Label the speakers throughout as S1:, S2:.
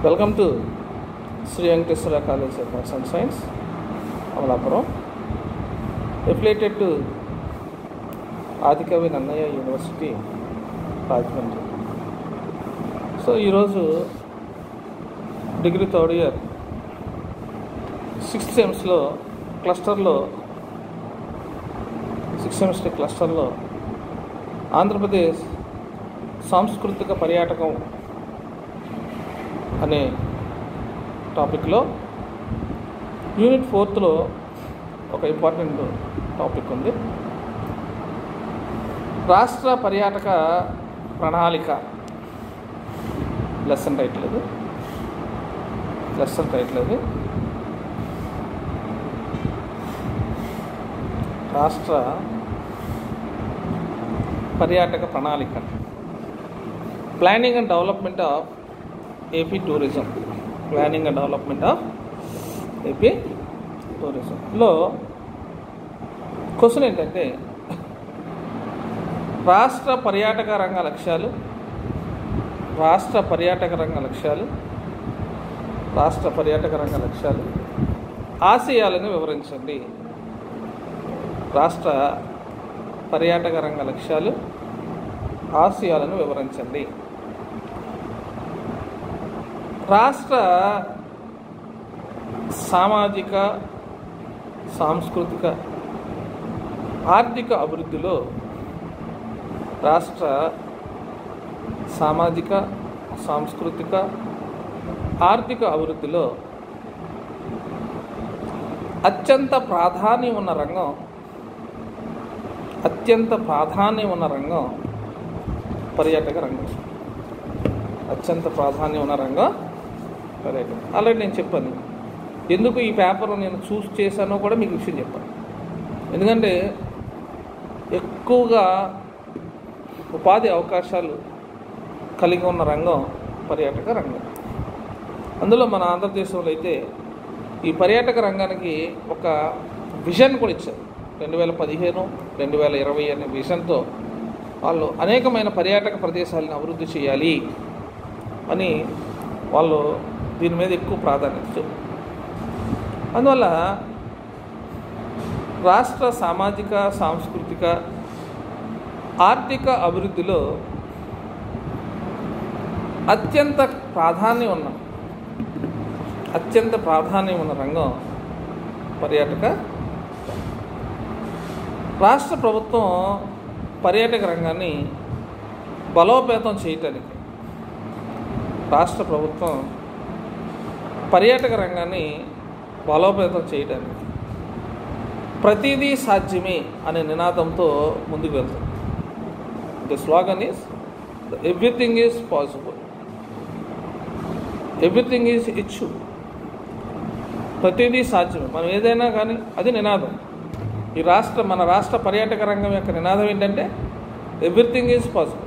S1: Welcome to Shri Venkateswara college of arts and science Amalapuram affiliated to Adikavi Nannaya university Rajahmundry so ఈరోజు degree third year sixth సెమ్స్లో క్లస్టర్లో sixth semester క్లస్టర్లో ఆంధ్రప్రదేశ్ సాంస్కృతిక పర్యాటకం అనే టాపిక్లో యూనిట్ ఫోర్త్లో ఒక ఇంపార్టెంట్ టాపిక్ ఉంది రాష్ట్ర పర్యాటక ప్రణాళిక లెసన్ టైటిల్ ఇది లెసన్ టైటిల్ ఇది రాష్ట్ర పర్యాటక ప్రణాళిక planning and development of AP tourism planning and development of AP టూరిజంలో క్వశ్చన్ ఏంటంటే రాష్ట్ర పర్యాటక రంగ లక్ష్యాలు రాష్ట్ర పర్యాటక రంగ లక్ష్యాలు రాష్ట్ర పర్యాటక రంగ లక్ష్యాలు ఆశయాలను వివరించండి రాష్ట్ర పర్యాటక రంగ లక్ష్యాలు ఆశయాలను వివరించండి రాష్ట్ర సామాజిక సాంస్కృతిక ఆర్థిక అభివృద్ధిలో రాష్ట్ర సామాజిక సాంస్కృతిక ఆర్థిక అభివృద్ధిలో అత్యంత ప్రాధాన్యం ఉన్న రంగం అత్యంత ప్రాధాన్యం ఉన్న రంగం పర్యాటక రంగం అత్యంత ప్రాధాన్యం ఉన్న రంగం పర్యాటకం ఆల్రెడీ నేను చెప్పాను ఎందుకు ఈ పేపర్ నేను చూస్ చేశానో కూడా మీకు విషయం చెప్పాను ఎందుకంటే ఎక్కువగా ఉపాధి అవకాశాలు కలిగి ఉన్న రంగం పర్యాటక రంగం అందులో మన ఆంధ్రదేశంలో అయితే ఈ పర్యాటక రంగానికి ఒక విజన్ కూడా ఇచ్చారు రెండు వేల పదిహేను రెండు వేల ఇరవై అనే విజన్తో వాళ్ళు అనేకమైన పర్యాటక ప్రదేశాలను అభివృద్ధి చేయాలి అని వాళ్ళు దీని మీద ఎక్కువ ప్రాధాన్యత చూపారు అందువల్ల రాష్ట్ర సామాజిక సాంస్కృతిక ఆర్థిక అభివృద్ధిలో అత్యంత ప్రాధాన్యం ఉన్న అత్యంత ప్రాధాన్యం ఉన్న రంగం పర్యాటక రాష్ట్ర ప్రభుత్వం పర్యాటక రంగాన్ని బలోపేతం చేయటానికి రాష్ట్ర ప్రభుత్వం పర్యాటక రంగాన్ని బలోపేతం చేయడానికి ప్రతిదీ సాధ్యమే అనే నినాదంతో ముందుకు వెళ్తుంది the slogan is everything is possible everything is ఇచ్చు ప్రతిదీ సాధ్యమే మనం ఏదైనా కానీ అది నినాదం ఈ రాష్ట్ర మన రాష్ట్ర పర్యాటక రంగం యొక్క నినాదం ఏంటంటే ఎవ్రీథింగ్ ఈజ్ పాసిబుల్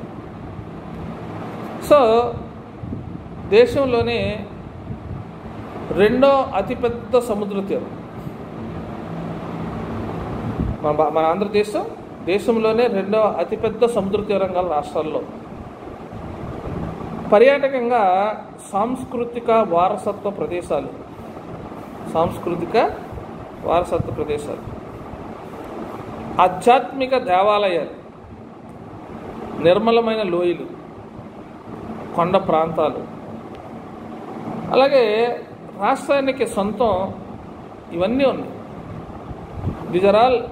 S1: సో దేశంలోనే రెండో అతిపెద్ద సముద్ర తీరం మన భా- మన ఆంధ్రదేశం దేశంలోనే రెండో అతిపెద్ద సముద్ర తీరం గల రాష్ట్రాల్లో పర్యాటకంగా సాంస్కృతిక వారసత్వ ప్రదేశాలు సాంస్కృతిక వారసత్వ ప్రదేశాలు ఆధ్యాత్మిక దేవాలయాలు నిర్మలమైన లోయలు కొండ ప్రాంతాలు అలాగే రాష్ట్రానికి సొంతం ఇవన్నీ ఉన్నాయి these are all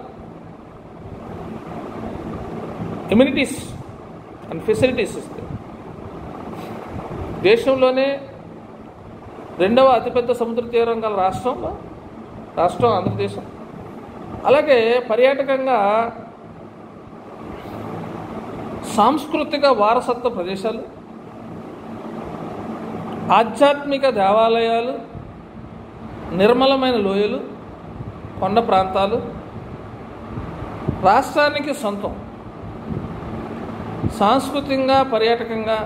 S1: immunities and facilities ఇస్తాయి దేశంలోనే రెండవ అతిపెద్ద సముద్ర తీరం గల రాష్ట్రం రాష్ట్రం ఆంధ్రదేశం అలాగే పర్యాటకంగా సాంస్కృతిక వారసత్వ ప్రదేశాలు ఆధ్యాత్మిక దేవాలయాలు నిర్మలమైన లోయలు కొండ ప్రాంతాలు రాష్ట్రానికి సొంతం సాంస్కృతికంగా పర్యాటకంగా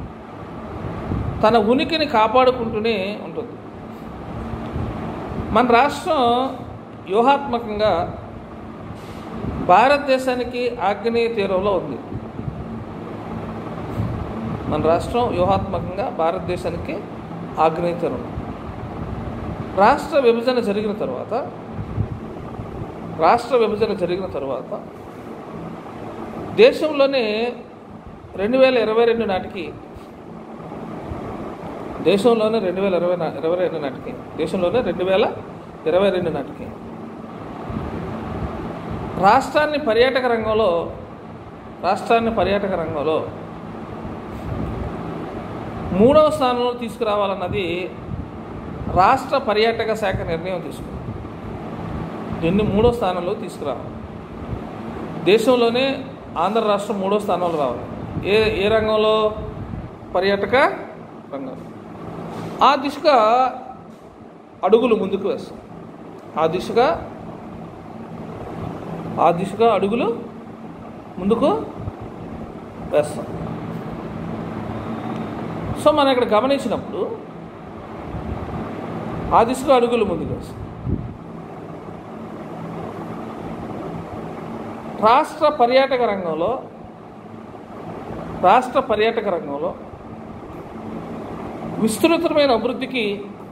S1: తన ఉనికిని కాపాడుకుంటూనే ఉంటుంది మన రాష్ట్రం వ్యూహాత్మకంగా భారతదేశానికి ఆగ్నేయ తీరంలో ఉంది మన రాష్ట్రం వ్యూహాత్మకంగా భారతదేశానికి ఆగ్నేయ తీరం రాష్ట్ర విభజన జరిగిన తర్వాత రాష్ట్ర విభజన జరిగిన తర్వాత దేశంలోనే రెండు వేల ఇరవై రెండు నాటికి దేశంలోనే రెండు వేల ఇరవై నా- ఇరవై రెండు నాటికి దేశంలోనే రెండు వేల ఇరవై రెండు నాటికి రాష్ట్రాన్ని పర్యాటక రంగంలో రాష్ట్రాన్ని పర్యాటక రంగంలో మూడవ స్థానంలో తీసుకురావాలన్నది రాష్ట్ర పర్యాటక శాఖ నిర్ణయం తీసుకుంది దీన్ని మూడో స్థానంలో తీసుకురావాలి దేశంలోనే ఆంధ్ర రాష్ట్రం మూడో స్థానంలో రావాలి ఏ ఏ రంగంలో పర్యాటక రంగంలో ఆ దిశగా అడుగులు ముందుకు వేస్తాం ఆ దిశగా ఆ దిశగా అడుగులు ముందుకు వేస్తాం సో మనం ఇక్కడ గమనించినప్పుడు ఆ దిశగా అడుగులు ముందుకు వేస్తాం రాష్ట్ర పర్యాటక రంగంలో రాష్ట్ర పర్యాటక రంగంలో విస్తృతమైన అభివృద్ధికి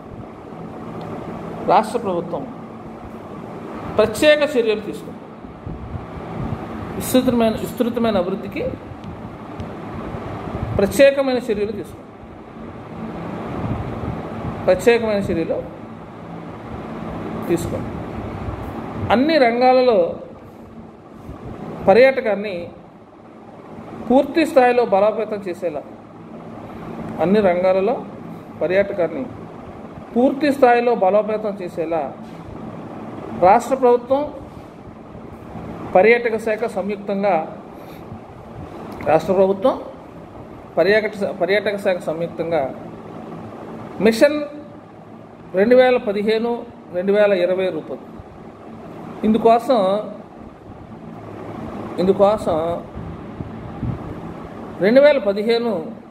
S1: రాష్ట్ర ప్రభుత్వం ప్రత్యేక చర్యలు తీసుకుంది విస్తృతమైన విస్తృతమైన అభివృద్ధికి ప్రత్యేకమైన చర్యలు తీసుకుంది ప్రత్యేకమైన చర్యలు తీసుకోండి అన్ని రంగాలలో పర్యాటకాన్ని పూర్తి స్థాయిలో బలోపేతం చేసేలా అన్ని రంగాలలో పర్యాటకాన్ని పూర్తి స్థాయిలో బలోపేతం చేసేలా రాష్ట్ర ప్రభుత్వం పర్యాటక శాఖ సంయుక్తంగా రాష్ట్ర ప్రభుత్వం పర్యాటక శా- పర్యాటక శాఖ సంయుక్తంగా మిషన్ రెండు వేల పదిహేను రెండు వేల ఇరవై రూపాయలు ఇందుకోసం ఇందుకోసం రెండు వేల పదిహేను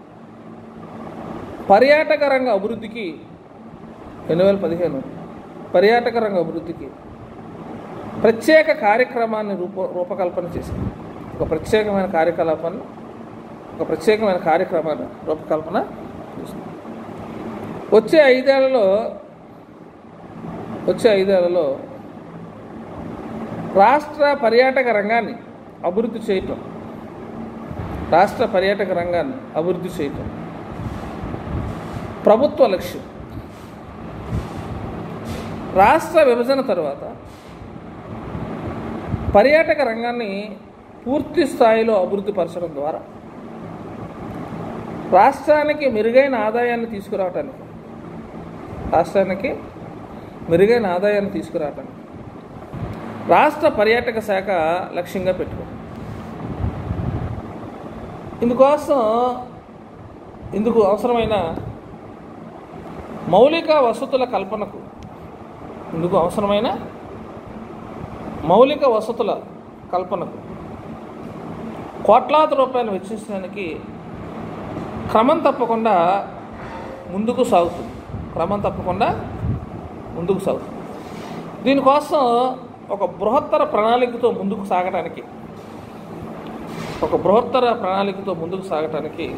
S1: పర్యాటక రంగ అభివృద్ధికి రెండు వేల పదిహేను పర్యాటక రంగ అభివృద్ధికి ప్రత్యేక కార్యక్రమాన్ని రూప రూపకల్పన చేసింది ఒక ప్రత్యేకమైన కార్యకలాపాన్ని ఒక ప్రత్యేకమైన కార్యక్రమాన్ని రూపకల్పన చేసింది వచ్చే ఐదేళ్లలో వచ్చే ఐదేళ్లలో రాష్ట్ర పర్యాటక రంగాన్ని అభివృద్ధి చేయటం రాష్ట్ర పర్యాటక రంగాన్ని అభివృద్ధి చేయటం ప్రభుత్వ లక్ష్యం రాష్ట్ర విభజన తర్వాత పర్యాటక రంగాన్ని పూర్తి స్థాయిలో అభివృద్ధి పరచడం ద్వారా రాష్ట్రానికి మెరుగైన ఆదాయాన్ని తీసుకురావటానికి రాష్ట్రానికి మెరుగైన ఆదాయాన్ని తీసుకురావటానికి రాష్ట్ర పర్యాటక శాఖ లక్ష్యంగా పెట్టుకుంది ఇందుకోసం ఇందుకు అవసరమైన మౌలిక వసతుల కల్పనకు ఇందుకు అవసరమైన మౌలిక వసతుల కల్పనకు కోట్లాది రూపాయలు వెచ్చించడానికి క్రమం తప్పకుండా ముందుకు సాగుతుంది క్రమం తప్పకుండా ముందుకు సాగుతుంది దీనికోసం ఒక బృహత్తర ప్రణాళికతో ముందుకు సాగటానికి ఒక బృహత్తర ప్రణాళికతో ముందుకు సాగటానికి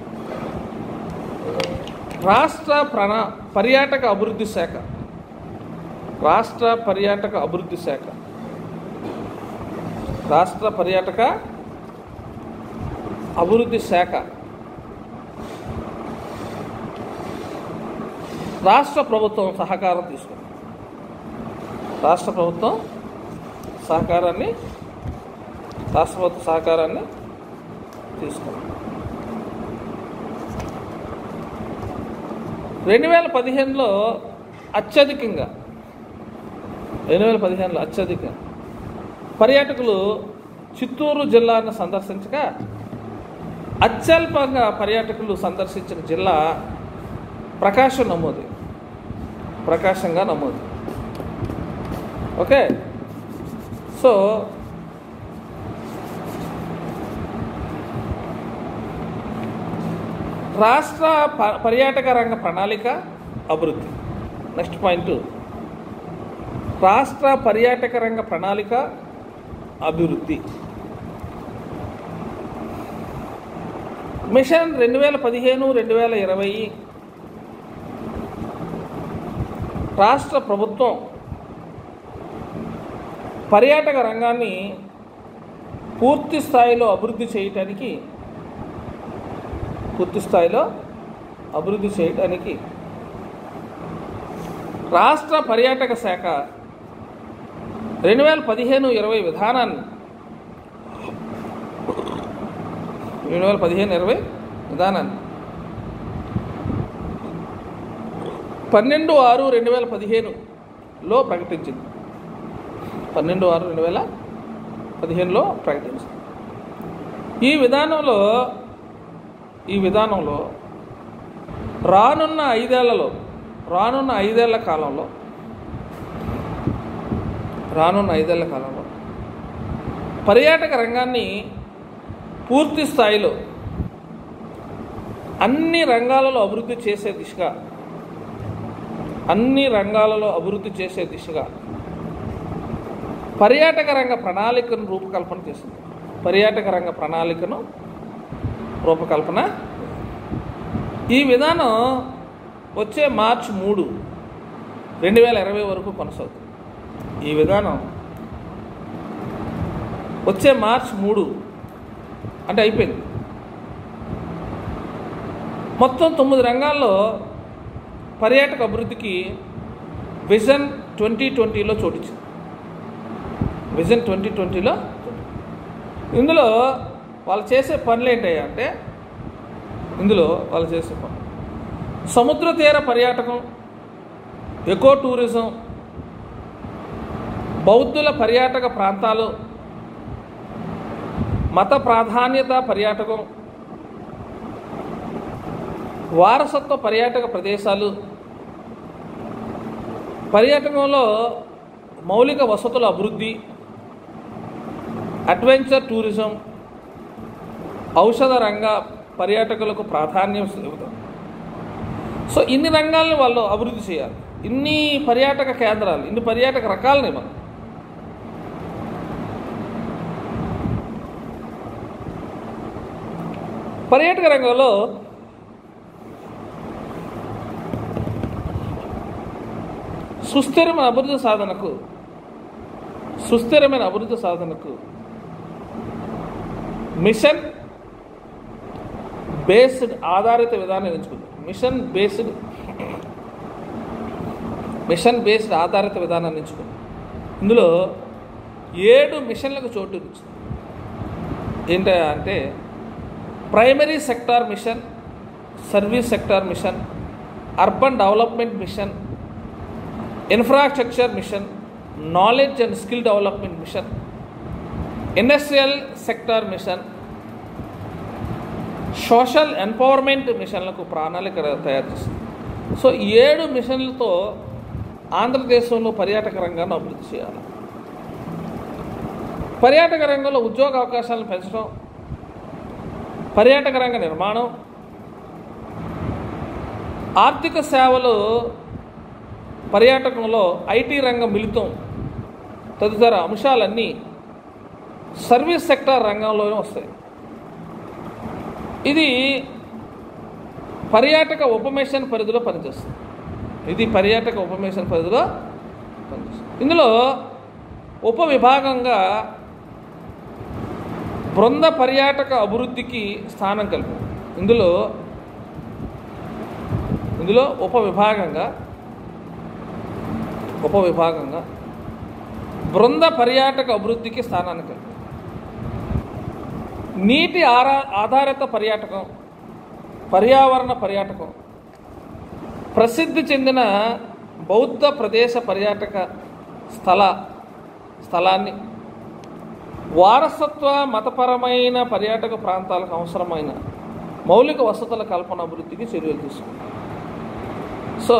S1: రాష్ట్ర ప్రణా పర్యాటక అభివృద్ధి శాఖ రాష్ట్ర పర్యాటక అభివృద్ధి శాఖ రాష్ట్ర పర్యాటక అభివృద్ధి శాఖ రాష్ట్ర ప్రభుత్వం సహకారం తీసుకుంది రాష్ట్ర ప్రభుత్వం సహకారాన్ని రాష్ట్ర ప్రభుత్వ సహకారాన్ని తీసుకుంది రెండు వేల పదిహేనులో అత్యధికంగా రెండు వేల పదిహేనులో అత్యధికంగా పర్యాటకులు చిత్తూరు జిల్లాను సందర్శించగా అత్యల్పంగా పర్యాటకులు సందర్శించిన జిల్లా ప్రకాశం నమోదు ప్రకాశంగా నమోదు ఓకే సో రాష్ట్ర ప- పర్యాటక రంగ ప్రణాళిక అభివృద్ధి నెక్స్ట్ పాయింట్ రాష్ట్ర పర్యాటక రంగ ప్రణాళిక అభివృద్ధి మిషన్ రెండు వేల పదిహేను రెండు వేల ఇరవై రాష్ట్ర ప్రభుత్వం పర్యాటక రంగాన్ని పూర్తి స్థాయిలో అభివృద్ధి చేయటానికి పూర్తి స్థాయిలో అభివృద్ధి చేయటానికి రాష్ట్ర పర్యాటక శాఖ రెండు వేల పదిహేను ఇరవై విధానాన్ని రెండు వేల పదిహేను ఇరవై విధానాన్ని పన్నెండు ఆరు రెండు వేల పదిహేనులో ప్రకటించింది పన్నెండు ఆరు రెండు వేల పదిహేనులో ప్రకటించింది ఈ విధానంలో ఈ విధానంలో రానున్న ఐదేళ్లలో రానున్న ఐదేళ్ల కాలంలో రానున్న ఐదేళ్ల కాలంలో పర్యాటక రంగాన్ని పూర్తి స్థాయిలో అన్ని రంగాలలో అభివృద్ధి చేసే దిశగా అన్ని రంగాలలో అభివృద్ధి చేసే దిశగా పర్యాటక రంగ ప్రణాళికను రూపకల్పన చేసింది పర్యాటక రంగ ప్రణాళికను రూపకల్పన ఈ విధానం వచ్చే మార్చి మూడు రెండు వేల ఇరవై వరకు కొనసాగుతుంది ఈ విధానం వచ్చే మార్చి మూడు అంటే అయిపోయింది మొత్తం తొమ్మిది రంగాల్లో పర్యాటక అభివృద్ధికి విజన్ ట్వంటీ ట్వంటీలో చోటిచ్చింది విజన్ ట్వంటీ ట్వంటీలో ఇందులో వాళ్ళు చేసే పనులు ఏంటయ్యా అంటే ఇందులో వాళ్ళు చేసే పనులు సముద్ర తీర పర్యాటకం ఎకో టూరిజం బౌద్ధుల పర్యాటక ప్రాంతాలు మత ప్రాధాన్యత పర్యాటకం వారసత్వ పర్యాటక ప్రదేశాలు పర్యాటకంలో మౌలిక వసతుల అభివృద్ధి అడ్వెంచర్ టూరిజం ఔషధ రంగ పర్యాటకులకు ప్రాధాన్యం ఇవ్వడం సో ఇన్ని రంగాలను వాళ్ళు అభివృద్ధి చేయాలి ఇన్ని పర్యాటక కేంద్రాలు ఇన్ని పర్యాటక రకాలని మనం పర్యాటక రంగంలో సుస్థిరమైన అభివృద్ధి సాధనకు సుస్థిరమైన అభివృద్ధి సాధనకు మిషన్ బేస్డ్ ఆధారిత విధానం ఎంచుకుంది మిషన్ బేస్డ్ మిషన్ బేస్డ్ ఆధారిత విధానాన్ని ఎంచుకుంది ఇందులో ఏడు మిషన్లకు చోటు ఇచ్చింది ఏంట అంటే primary sector mission service sector mission urban development mission infrastructure mission knowledge and skill development mission industrial sector mission social empowerment మిషన్లకు ప్రణాళిక తయారు చేస్తుంది సో ఈ ఏడు మిషన్లతో ఆంధ్రదేశంలో పర్యాటక రంగాన్ని అభివృద్ధి చేయాలి పర్యాటక రంగంలో ఉద్యోగ అవకాశాలను పెంచడం పర్యాటక రంగ నిర్మాణం ఆర్థిక సేవలు పర్యాటకంలో ఐటీ రంగం మిళితం తదితర అంశాలన్నీ సర్వీస్ సెక్టార్ రంగంలోనే వస్తాయి ఇది పర్యాటక ఉపమిషన్ పరిధిలో పనిచేస్తుంది ఇది పర్యాటక ఉపమిషన్ పరిధిలో పనిచేస్తుంది ఇందులో ఉప విభాగంగా బృంద పర్యాటక అభివృద్ధికి స్థానం కల్పింది ఇందులో ఇందులో ఉప విభాగంగా ఉప విభాగంగా బృంద పర్యాటక అభివృద్ధికి స్థానాన్ని కల్పింది నీటి ఆరా ఆధారిత పర్యాటకం పర్యావరణ పర్యాటకం ప్రసిద్ధి చెందిన బౌద్ధ ప్రదేశ పర్యాటక స్థల స్థలాన్ని వారసత్వ మతపరమైన పర్యాటక ప్రాంతాలకు అవసరమైన మౌలిక వసతుల కల్పన అభివృద్ధికి చర్యలు తీసుకుంది సో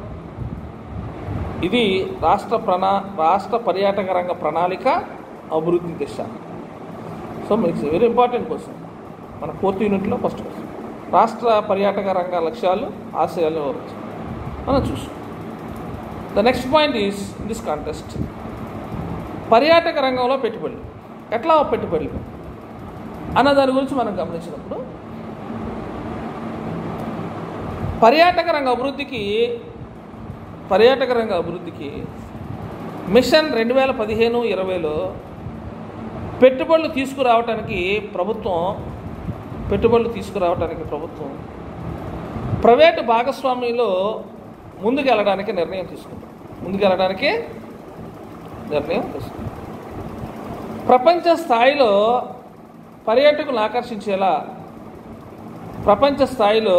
S1: ఇది రాష్ట్ర ప్రణా రాష్ట్ర పర్యాటక రంగ ప్రణాళిక అభివృద్ధి దిశ సో మీకు వెరీ ఇంపార్టెంట్ క్వశ్చన్ మన ఫోర్త్ యూనిట్లో ఫస్ట్ క్వశ్చన్ రాష్ట్ర పర్యాటక రంగ లక్ష్యాలు ఆశయాలు వివరించు మనం చూసాం the next point is this contest పర్యాటక రంగంలో పెట్టుబడులు ఎట్లా పెట్టుబడులు అన్న దాని గురించి మనం గమనించినప్పుడు పర్యాటక రంగ అభివృద్ధికి పర్యాటక రంగ అభివృద్ధికి మిషన్ రెండు వేల పదిహేను ఇరవైలో పెట్టుబడులు తీసుకురావడానికి ప్రభుత్వం పెట్టుబడులు తీసుకురావడానికి ప్రభుత్వం ప్రైవేటు భాగస్వామ్యంలో ముందుకు వెళ్ళడానికి నిర్ణయం తీసుకుంది ముందుకు వెళ్ళడానికి నిర్ణయం తీసుకుంది ప్రపంచ స్థాయిలో పర్యాటకులను ఆకర్షించేలా ప్రపంచ స్థాయిలో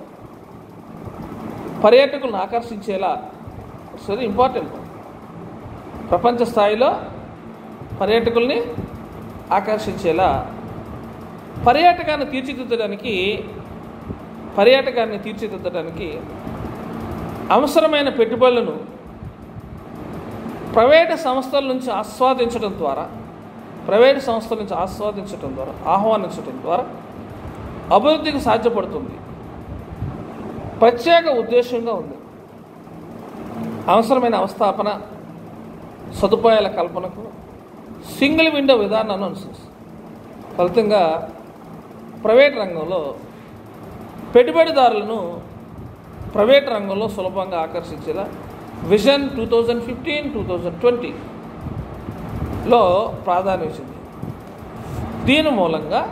S1: పర్యాటకులను ఆకర్షించేలా ఇట్స్ వెరీ ఇంపార్టెంట్ ప్రపంచ స్థాయిలో పర్యాటకుల్ని ఆకర్షించేలా పర్యాటకాన్ని తీర్చిదిద్దడానికి పర్యాటకాన్ని తీర్చిదిద్దడానికి అవసరమైన పెట్టుబడులను ప్రైవేటు సంస్థల నుంచి ఆస్వాదించడం ద్వారా ప్రైవేటు సంస్థల నుంచి ఆస్వాదించడం ద్వారా ఆహ్వానించడం ద్వారా అభివృద్ధికి సాధ్యపడుతుంది ప్రత్యేక ఉద్దేశంగా ఉంది అవసరమైన అవస్థాపన సదుపాయాల కల్పనకు సింగిల్ విండో విధానాన్ని అనుసరిస్తుంది ఫలితంగా ప్రైవేట్ రంగంలో పెట్టుబడిదారులను ప్రైవేట్ రంగంలో సులభంగా ఆకర్షించేలా vision two thousand fifteen two thousand ట్వంటీలో ప్రాధాన్యం ఇచ్చింది దీని మూలంగా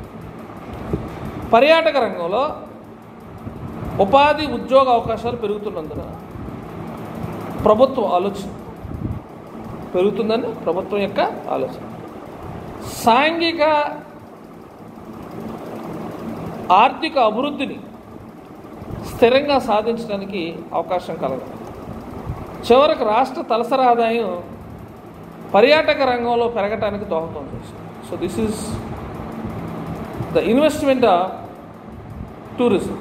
S1: పర్యాటక రంగంలో ఉపాధి ఉద్యోగ అవకాశాలు పెరుగుతున్నందున ప్రభుత్వం ఆలోచన పెరుగుతుందని ప్రభుత్వం యొక్క ఆలోచన సాంఘిక ఆర్థిక అభివృద్ధిని స్థిరంగా సాధించడానికి అవకాశం కలదు చివరకు రాష్ట్ర తలసరి ఆదాయం పర్యాటక రంగంలో పెరగటానికి దోహదం చేస్తుంది so this is the investment of tourism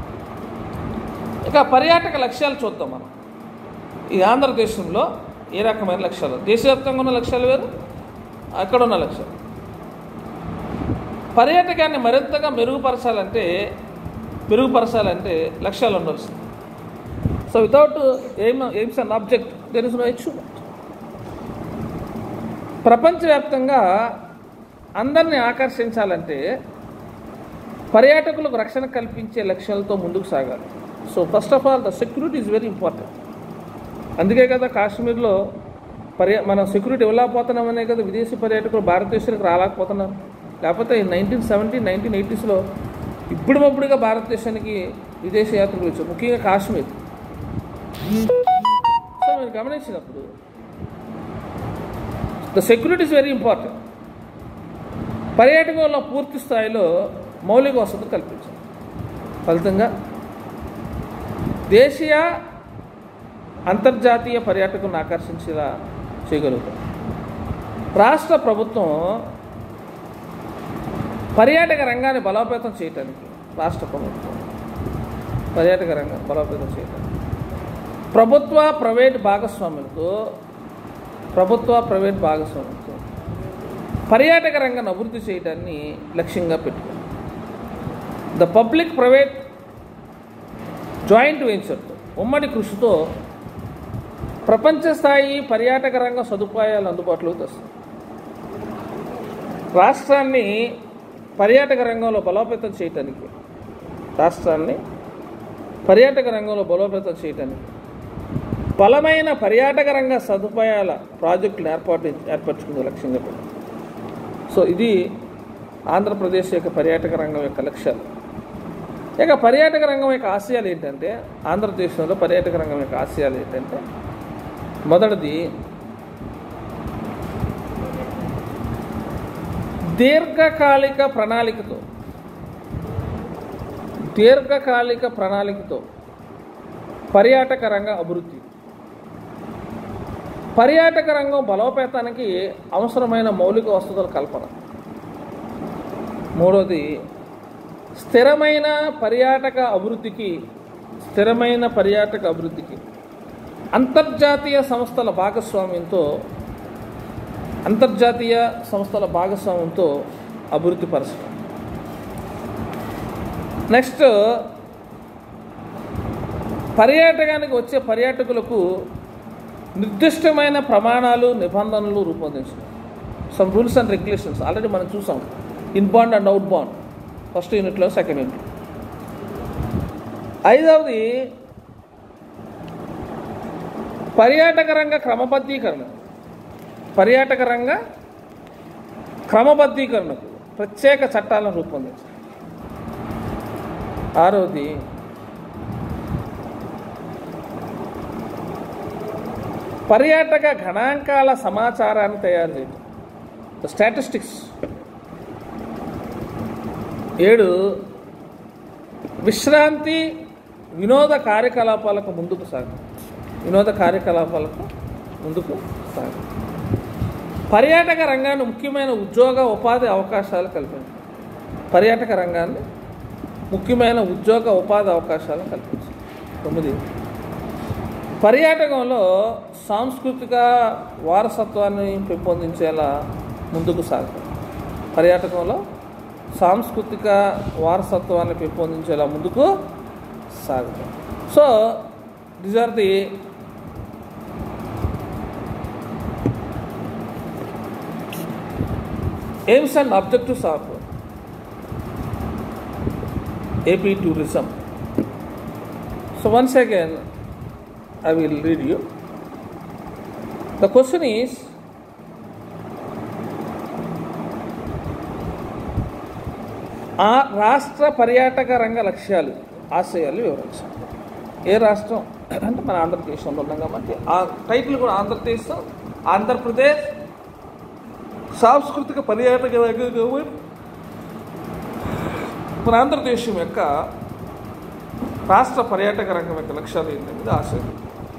S1: ఇక పర్యాటక లక్ష్యాలు చూద్దాం మనం ఈ ఆంధ్రదేశంలో ఏ రకమైన లక్ష్యాలు దేశవ్యాప్తంగా ఉన్న లక్ష్యాలు వేరు అక్కడ ఉన్న లక్ష్యాలు పర్యాటకాన్ని మరింతగా మెరుగుపరచాలంటే మెరుగుపరచాలంటే లక్ష్యాలు ఉండాల్సింది so without aim aims and object there is no achievement ప్రపంచవ్యాప్తంగా అందరినీ ఆకర్షించాలంటే పర్యాటకులకు రక్షణ కల్పించే లక్ష్యాలతో ముందుకు సాగాలి so first of all the security is very important అందుకే కదా కాశ్మీర్లో పర్యా మనం సెక్యూరిటీ ఇవ్వలేకపోతున్నామనే కదా విదేశీ పర్యాటకులు భారతదేశానికి రాలేకపోతున్నారు లేకపోతే నైన్టీన్ సెవెంటీ నైన్టీన్ ఎయిటీస్లో ఇప్పుడు మప్పుడుగా భారతదేశానికి విదేశీ యాత్రికులు వచ్చారు ముఖ్యంగా కాశ్మీర్ సో మీరు గమనించినప్పుడు the security is very important పర్యాటకంలో పూర్తి స్థాయిలో మౌలిక వసతులు కల్పించాలి ఫలితంగా దేశీయ అంతర్జాతీయ పర్యాటకులను ఆకర్షించేలా చేయగలుగుతాం రాష్ట్ర ప్రభుత్వం పర్యాటక రంగాన్ని బలోపేతం చేయటానికి రాష్ట్ర ప్రభుత్వం పర్యాటక రంగం బలోపేతం చేయటానికి ప్రభుత్వ ప్రైవేట్ భాగస్వాములతో ప్రభుత్వ ప్రైవేట్ భాగస్వాములతో పర్యాటక రంగాన్ని అభివృద్ధి చేయడాన్ని లక్ష్యంగా పెట్టుకుంది ద పబ్లిక్ ప్రైవేట్ జాయింట్ వెంచర్తో ఉమ్మడి కృషితో ప్రపంచ స్థాయి పర్యాటక రంగ సదుపాయాలు అందుబాటులోకి తెస్తుంది రాష్ట్రాన్ని పర్యాటక రంగంలో బలోపేతం చేయటానికి రాష్ట్రాన్ని పర్యాటక రంగంలో బలోపేతం చేయటానికి బలమైన పర్యాటక రంగ సదుపాయాల ప్రాజెక్టులు ఏర్పాటు ఏర్పరచుకునే లక్ష్యంగా పెట్టింది సో ఇది ఆంధ్రప్రదేశ్ యొక్క పర్యాటక రంగం యొక్క లక్ష్యాలు ఇక పర్యాటక రంగం యొక్క ఆశయాలు ఏంటంటే ఆంధ్రదేశంలో పర్యాటక రంగం యొక్క ఆశయాలు ఏంటంటే మొదటిది దీర్ఘకాలిక ప్రణాళికతో దీర్ఘకాలిక ప్రణాళికతో పర్యాటక రంగ అభివృద్ధి పర్యాటక రంగం బలోపేతానికి అవసరమైన మౌలిక వసతుల కల్పన మూడోది స్థిరమైన పర్యాటక అభివృద్ధికి స్థిరమైన పర్యాటక అభివృద్ధికి అంతర్జాతీయ సంస్థల భాగస్వామ్యంతో అంతర్జాతీయ సంస్థల భాగస్వామ్యంతో అభివృద్ధి పరచడం నెక్స్ట్ పర్యాటకానికి వచ్చే పర్యాటకులకు నిర్దిష్టమైన ప్రమాణాలు నిబంధనలు రూపొందించడం some rules and regulations already మనం చూసాం in bond and out bond first యూనిట్లో సెకండ్ యూనిట్ ఐదవది పర్యాటక రంగ క్రమబద్ధీకరణ పర్యాటక రంగ క్రమబద్ధీకరణకు ప్రత్యేక చట్టాలను రూపొందించాలి ఆరోది పర్యాటక గణాంకాల సమాచారాన్ని తయారు చేయడం స్టాటిస్టిక్స్ ఏడు విశ్రాంతి వినోద కార్యకలాపాలకు ముందుకు సాగు వినోద కార్యకలాపాలకు ముందుకు సాగు పర్యాటక రంగాన్ని ముఖ్యమైన ఉద్యోగ ఉపాధి అవకాశాలు కల్పించాలి పర్యాటక రంగాన్ని ముఖ్యమైన ఉద్యోగ ఉపాధి అవకాశాలు కల్పించాలి తొమ్మిది పర్యాటకంలో సాంస్కృతిక వారసత్వాన్ని పెంపొందించేలా ముందుకు సాగుతాం పర్యాటకంలో సాంస్కృతిక వారసత్వాన్ని పెంపొందించేలా ముందుకు సాగుతాం so these are the aims and objectives of AP tourism. So once again, I will read you. The question is ఆ రాష్ట్ర పర్యాటక రంగ లక్ష్యాలు ఆశయాలు వివరించాలి ఏ రాష్ట్రం అంటే మన ఆంధ్రప్రదేశ్లో ఉన్నాం కాబట్టి ఆ టైటిల్ కూడా ఆంధ్రప్రదేశ్ ఆంధ్రప్రదేశ్ సాంస్కృతిక పర్యాటక రంగం మన ఆంధ్రదేశం యొక్క రాష్ట్ర పర్యాటక రంగం యొక్క లక్ష్యాలు ఏంటనేది ఆశయం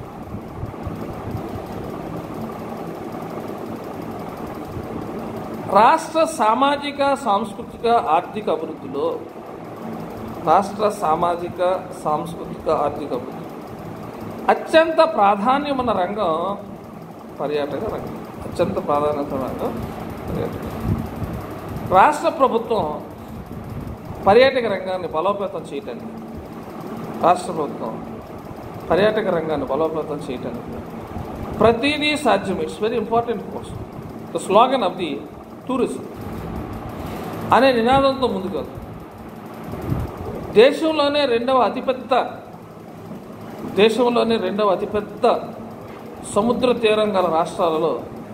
S1: రాష్ట్ర సామాజిక సాంస్కృతిక ఆర్థిక అభివృద్ధిలో రాష్ట్ర సామాజిక సాంస్కృతిక ఆర్థిక అభివృద్ధి అత్యంత ప్రాధాన్యమున్న రంగం పర్యాటక రంగం అత్యంత ప్రాధాన్యత రంగం పర్యాటక రాష్ట్ర ప్రభుత్వం పర్యాటక రంగాన్ని బలోపేతం చేయటానికి రాష్ట్ర ప్రభుత్వం పర్యాటక రంగాన్ని బలోపేతం చేయటానికి ప్రతిదీ సాధ్యం it's very important course the slogan of the tourism అనే నినాదంతో ముందుకు దేశంలోనే రెండవ అతిపెద్ద దేశంలోనే రెండవ అతిపెద్ద సముద్ర తీరం గల రాష్ట్రాలలో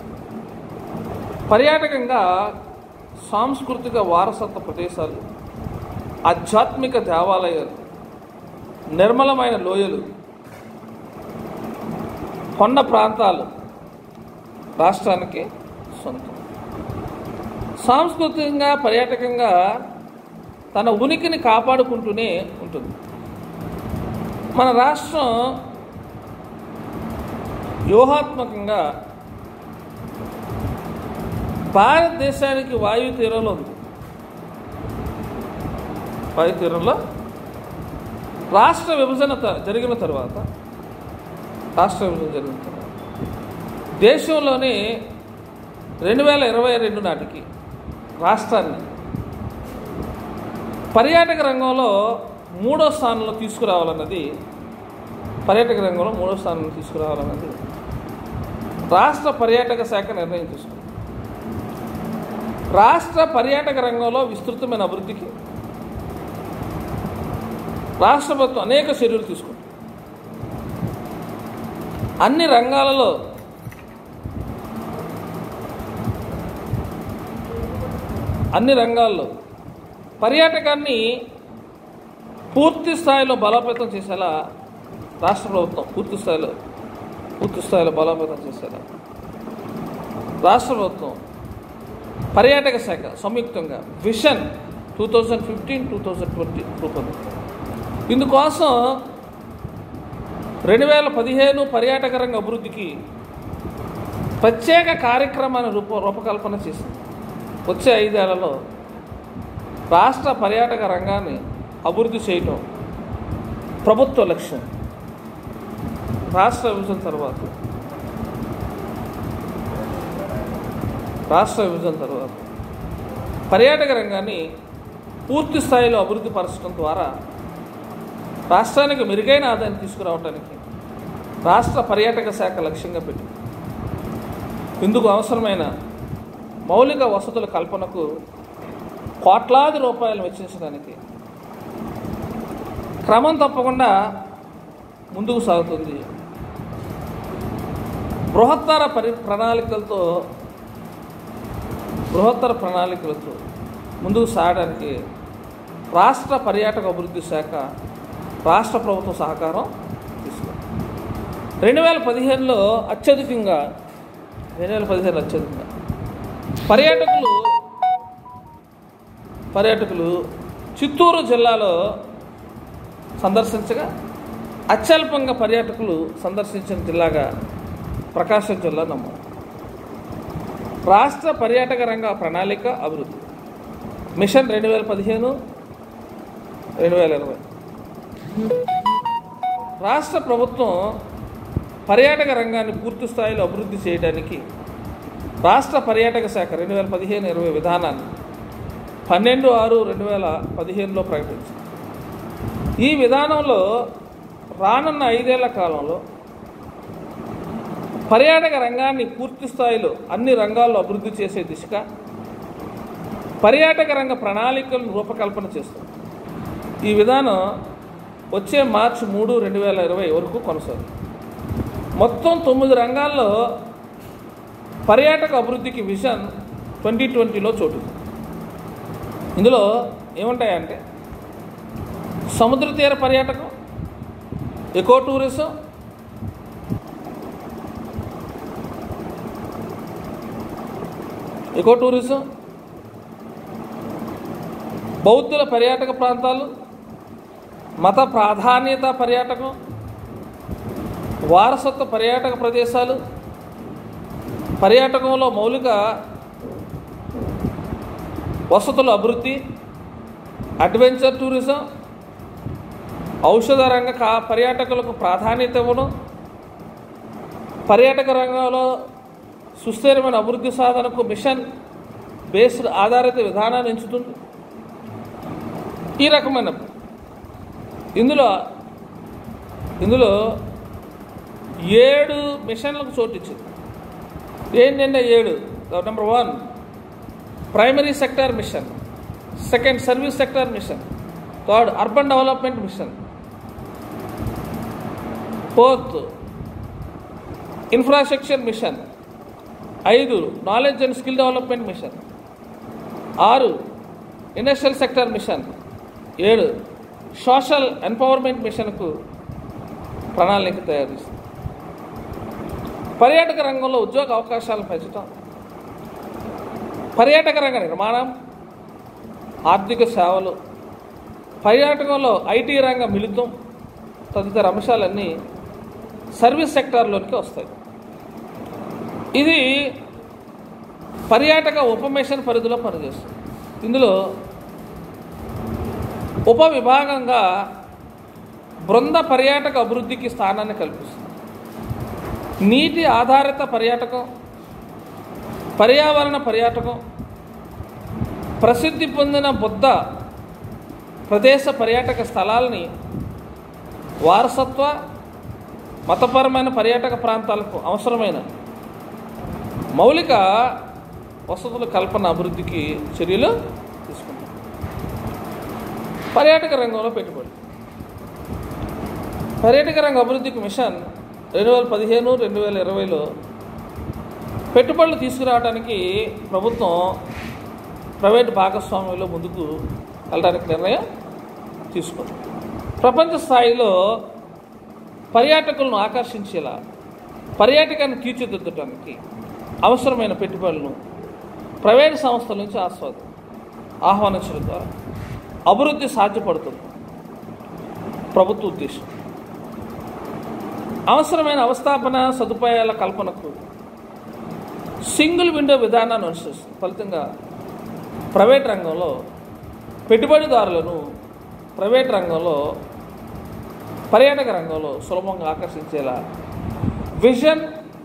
S1: పర్యాటకంగా సాంస్కృతిక వారసత్వ ప్రదేశాలు ఆధ్యాత్మిక దేవాలయాలు నిర్మలమైన లోయలు కొండ ప్రాంతాలు రాష్ట్రానికి సొంతం సాంస్కృతికంగా పర్యాటకంగా తన ఉనికిని కాపాడుకుంటూనే ఉంటుంది మన రాష్ట్రం వ్యూహాత్మకంగా భారతదేశానికి వాయు తీరంలో ఉంది వాయు తీరంలో రాష్ట్ర విభజన త- జరిగిన తర్వాత రాష్ట్ర విభజన జరిగిన తర్వాత దేశంలోనే రెండు వేల ఇరవై రెండు నాటికి రాష్ట్రాన్ని పర్యాటక రంగంలో మూడో స్థానంలో తీసుకురావాలన్నది పర్యాటక రంగంలో మూడో స్థానంలో తీసుకురావాలన్నది రాష్ట్ర పర్యాటక శాఖ నిర్ణయం తీసుకుంది రాష్ట్ర పర్యాటక రంగంలో విస్తృతమైన అభివృద్ధికి రాష్ట్ర ప్రభుత్వం అనేక చర్యలు తీసుకుంది అన్ని రంగాలలో అన్ని రంగాల్లో పర్యాటకాన్ని పూర్తి స్థాయిలో బలోపేతం చేసేలా రాష్ట్ర ప్రభుత్వం పూర్తి స్థాయిలో పూర్తి స్థాయిలో బలోపేతం చేసేలా రాష్ట్ర ప్రభుత్వం పర్యాటక శాఖ సంయుక్తంగా vision two thousand fifteen two thousand twenty రూపొందింది ఇందుకోసం రెండు వేల పదిహేను పర్యాటక రంగ అభివృద్ధికి ప్రత్యేక కార్యక్రమాన్ని రూప రూపకల్పన చేసింది వచ్చే ఐదేళ్లలో రాష్ట్ర పర్యాటక రంగాన్ని అభివృద్ధి చేయటం ప్రభుత్వ లక్ష్యం రాష్ట్ర విభజన తర్వాత రాష్ట్ర విభజన తర్వాత పర్యాటక రంగాన్ని పూర్తి స్థాయిలో అభివృద్ధి పరచడం ద్వారా రాష్ట్రానికి మెరుగైన ఆదాయం తీసుకురావడానికి రాష్ట్ర పర్యాటక శాఖ లక్ష్యంగా పెట్టి ఇందుకు అవసరమైన మౌలిక వసతుల కల్పనకు కోట్లాది రూపాయలు వెచ్చించడానికి క్రమం తప్పకుండా ముందుకు సాగుతుంది బృహత్తర పరి ప్రణాళికలతో బృహత్తర ప్రణాళికలతో ముందుకు సాగడానికి రాష్ట్ర పర్యాటక అభివృద్ధి శాఖ రాష్ట్ర ప్రభుత్వం సహకారం తీసుకుంది రెండు వేల పదిహేనులో అత్యధికంగా రెండు వేల పదిహేను అత్యధికంగా పర్యాటకులు పర్యాటకులు చిత్తూరు జిల్లాలో సందర్శించగా అత్యల్పంగా పర్యాటకులు సందర్శించిన జిల్లాగా ప్రకాశం జిల్లా నమోదు రాష్ట్ర పర్యాటక రంగ ప్రణాళిక అభివృద్ధి మిషన్ రెండు వేల పదిహేను రెండు వేల ఇరవై రాష్ట్ర ప్రభుత్వం పర్యాటక రంగాన్ని పూర్తి స్థాయిలో అభివృద్ధి చేయడానికి రాష్ట్ర పర్యాటక శాఖ రెండు వేల పదిహేను ఇరవై విధానాన్ని పన్నెండు ఆరు రెండు వేల పదిహేనులో ప్రకటించింది ఈ విధానంలో రానున్న ఐదేళ్ల కాలంలో పర్యాటక రంగాన్ని పూర్తి స్థాయిలో అన్ని రంగాల్లో అభివృద్ధి చేసే దిశగా పర్యాటక రంగ ప్రణాళికలను రూపకల్పన చేస్తుంది ఈ విధానం వచ్చే మార్చి మూడు రెండు వేల ఇరవై వరకు కొనసాగుతుంది మొత్తం తొమ్మిది రంగాల్లో పర్యాటక అభివృద్ధికి విజన్ ట్వంటీ ట్వంటీలో చోటు ఉంది. ఇందులో ఏముంటాయంటే సముద్ర తీర పర్యాటకం ఎకో టూరిజం ఎకో టూరిజం బౌద్ధుల పర్యాటక ప్రాంతాలు మత ప్రాధాన్యత పర్యాటకం వారసత్వ పర్యాటక ప్రదేశాలు పర్యాటకంలో మౌలిక వసతుల అభివృద్ధి అడ్వెంచర్ టూరిజం ఔషధ రంగ కా పర్యాటకులకు ప్రాధాన్యత ఇవ్వడం పర్యాటక రంగంలో సుస్థిరమైన అభివృద్ధి సాధనకు మిషన్ బేస్డ్ ఆధారిత విధానాన్ని ఎంచుతుంది ఈ రకమైన ఇందులో ఇందులో ఏడు మిషన్లకు చోటు ఇచ్చింది ఏంటంటే ఏడు number one primary sector mission second service sector mission third urban development mission fourth infrastructure mission ఐదు knowledge and skill development mission ఆరు ఇండస్ట్రియల్ సెక్టర్ మిషన్ ఏడు సోషల్ ఎంపవర్మెంట్ మిషన్కు ప్రణాళిక తయారు చేస్తుంది పర్యాటక రంగంలో ఉద్యోగ అవకాశాలను పెంచడం పర్యాటక రంగ నిర్మాణం ఆర్థిక సేవలు పర్యాటకంలో ఐటీ రంగ మిళితం తదితర అంశాలన్నీ సర్వీస్ సెక్టార్లోనికి వస్తాయి ఇది పర్యాటక ఉపమిషన్ పరిధిలో పనిచేస్తుంది ఇందులో ఉప విభాగంగా బృంద పర్యాటక అభివృద్ధికి స్థానాన్ని కల్పిస్తుంది నీటి ఆధారిత పర్యాటకం పర్యావరణ పర్యాటకం ప్రసిద్ధి పొందిన బుద్ధ ప్రదేశ పర్యాటక స్థలాలని వారసత్వ మతపరమైన పర్యాటక ప్రాంతాలకు అవసరమైన మౌలిక వసతుల కల్పన అభివృద్ధికి చర్యలు తీసుకుంటాం పర్యాటక రంగంలో పెట్టుబడి పర్యాటక రంగ అభివృద్ధికి మిషన్ రెండు వేల పదిహేను రెండు వేల ఇరవైలో పెట్టుబడులు తీసుకురావడానికి ప్రభుత్వం ప్రైవేట్ భాగస్వామ్యంలో ముందుకు వెళ్ళడానికి నిర్ణయం తీసుకుంది ప్రపంచ స్థాయిలో పర్యాటకులను ఆకర్షించేలా పర్యాటకాన్ని తీర్చిదిద్దడానికి అవసరమైన పెట్టుబడులను ప్రైవేట్ సంస్థల నుంచి ఆస్వాద ఆహ్వానించడం ద్వారా అభివృద్ధి సాధ్యపడుతుంది ప్రభుత్వ ఉద్దేశం అవసరమైన అవస్థాపన సదుపాయాల కల్పనకు సింగిల్ విండో విధానాన్ని అనుసరిస్తుంది ఫలితంగా ప్రైవేట్ రంగంలో పెట్టుబడిదారులను ప్రైవేట్ రంగంలో పర్యాటక రంగంలో సులభంగా ఆకర్షించేలా vision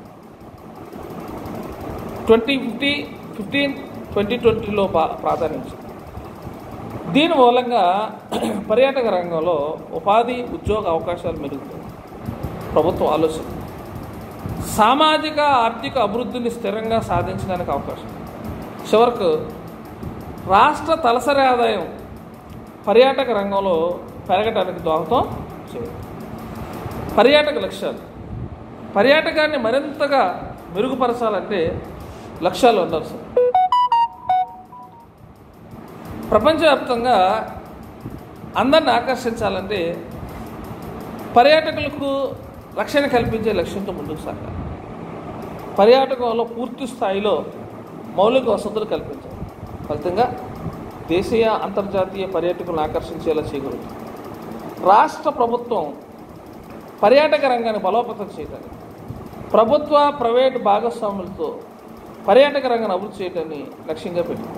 S1: twenty fifty fifteen twenty ట్వంటీలో ప్రాధాన్యత దీని మూలంగా పర్యాటక రంగంలో ఉపాధి ఉద్యోగ అవకాశాలు మెరుగుతాయి ప్రభుత్వం ఆలోచన సామాజిక ఆర్థిక అభివృద్ధిని స్థిరంగా సాధించడానికి అవకాశం చివరకు రాష్ట్ర తలసరి ఆదాయం పర్యాటక రంగంలో పెరగడానికి దోహదం చేయదు పర్యాటక లక్ష్యాలు పర్యాటకాన్ని మరింతగా మెరుగుపరచాలంటే లక్ష్యాలు ఉండాలి సార్ ప్రపంచవ్యాప్తంగా అందరిని ఆకర్షించాలంటే పర్యాటకులకు రక్షణ కల్పించే లక్ష్యంతో ముందుకు సాగాలి పర్యాటకంలో పూర్తి స్థాయిలో మౌలిక వసతులు కల్పించాలి ఫలితంగా దేశీయ అంతర్జాతీయ పర్యాటకులను ఆకర్షించేలా చేయగలుగుతుంది రాష్ట్ర ప్రభుత్వం పర్యాటక రంగాన్ని బలోపేతం చేయడానికి ప్రభుత్వ ప్రైవేటు భాగస్వాములతో పర్యాటక రంగాన్ని అభివృద్ధి చేయడాన్ని లక్ష్యంగా పెట్టింది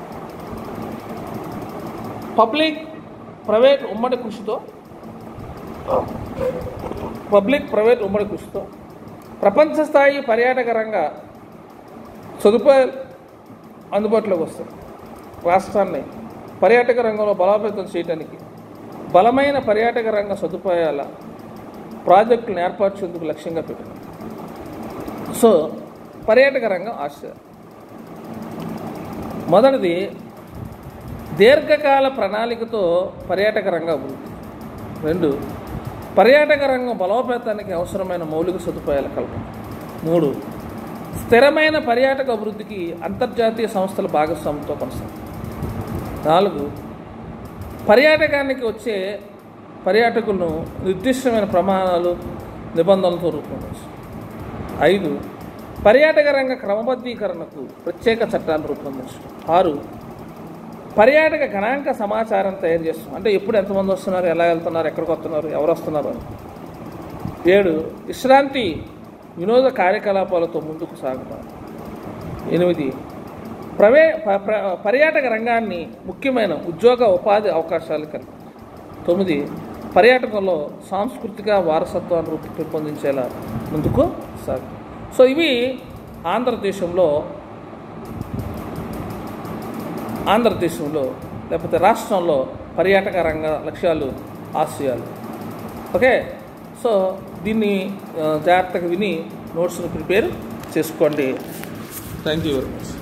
S1: పబ్లిక్ ప్రైవేట్ ఉమ్మడి కృషితో పబ్లిక్ ప్రైవేట్ ఉమ్మడి కృషితో ప్రపంచ స్థాయి పర్యాటక రంగ సదుపాయాలు అందుబాటులోకి వస్తాయి రాష్ట్రాన్ని పర్యాటక రంగంలో బలోపేతం చేయడానికి బలమైన పర్యాటక రంగ సదుపాయాల ప్రాజెక్టులను ఏర్పరచేందుకు లక్ష్యంగా పెట్టింది సో పర్యాటక రంగం ఆశ మొదటిది దీర్ఘకాల ప్రణాళికతో పర్యాటక రంగ అభివృద్ధి రెండు పర్యాటక రంగం బలోపేతానికి అవసరమైన మౌలిక సదుపాయాల కల్పన మూడు స్థిరమైన పర్యాటక అభివృద్ధికి అంతర్జాతీయ సంస్థల భాగస్వామ్యంతో కొనసాగుతుంది నాలుగు పర్యాటకానికి వచ్చే పర్యాటకులను నిర్దిష్టమైన ప్రమాణాలు నిబంధనలతో రూపొందించారు ఐదు పర్యాటక రంగ క్రమబద్ధీకరణకు ప్రత్యేక చట్టాలు రూపొందించడం ఆరు పర్యాటక గణాంక సమాచారం తయారు చేస్తాం అంటే ఎప్పుడు ఎంతమంది వస్తున్నారు ఎలా వెళ్తున్నారు ఎక్కడికి వస్తున్నారు ఎవరు వస్తున్నారు అని ఏడు విశ్రాంతి వినోద కార్యకలాపాలతో ముందుకు సాగుతాం ఎనిమిది ప్రవే ప- ప్ర- పర్యాటక రంగాన్ని ముఖ్యమైన ఉద్యోగ ఉపాధి అవకాశాలు కలిగి తొమ్మిది పర్యాటకంలో సాంస్కృతిక వారసత్వాన్ని రూపు పెంపొందించేలా ముందుకు సాగు సో ఇవి ఆంధ్రదేశంలో ఆంధ్రదేశంలో లేకపోతే రాష్ట్రంలో పర్యాటక రంగ లక్ష్యాలు ఆశయాలు ఓకే సో దీన్ని ఆ, జాగ్రత్తగా విని నోట్స్ని ప్రిపేర్ చేసుకోండి థ్యాంక్ యూ వెరీ మచ్